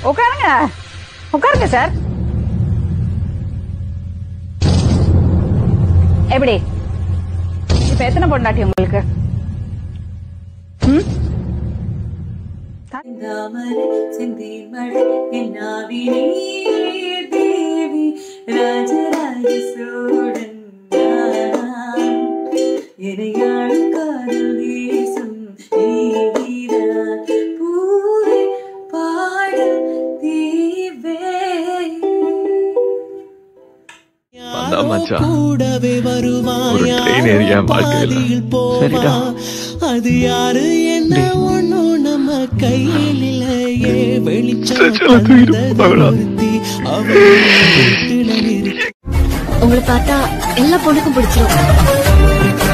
உட்காருங்க உட்காருங்க சார் எப்படி இப்ப எத்தனை பொண்டாட்டி உங்களுக்கு ம்? தாமரை சிந்தி மழை என்னாவினே தேவி ராஜராஜ சோழன் நான். எனையாளும் காதல் வீசும் தேவிதா பூவே பாடல் தீவே வந்தா மச்சான். கூடவே வருவான் ஒரு train ஏறி என் வாழ்க்கையில. சரிடா. அது யாரு என்ன ஒண்ணும் நம்ம கையில் இல்லையே வெளிச்சம் ஸ்ட்ரெச்சர்ல தூக்கிட்டு தந்தது போவாங்களா? ஒருத்தி, அவள் வீட்டுல நிறுத்தி உங்களை பார்த்தா எல்லா பொண்ணுக்கும் பிடிச்சிரும்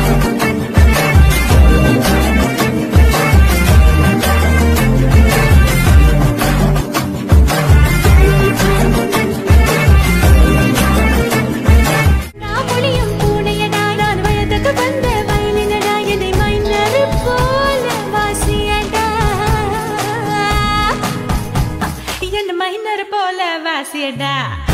ராமுடியும் பூனையடா நான் வயதுக்கு வந்த வயலினடா என்னை மைனர் போல வாசியடா என்ன மைனர் போல வாசியடா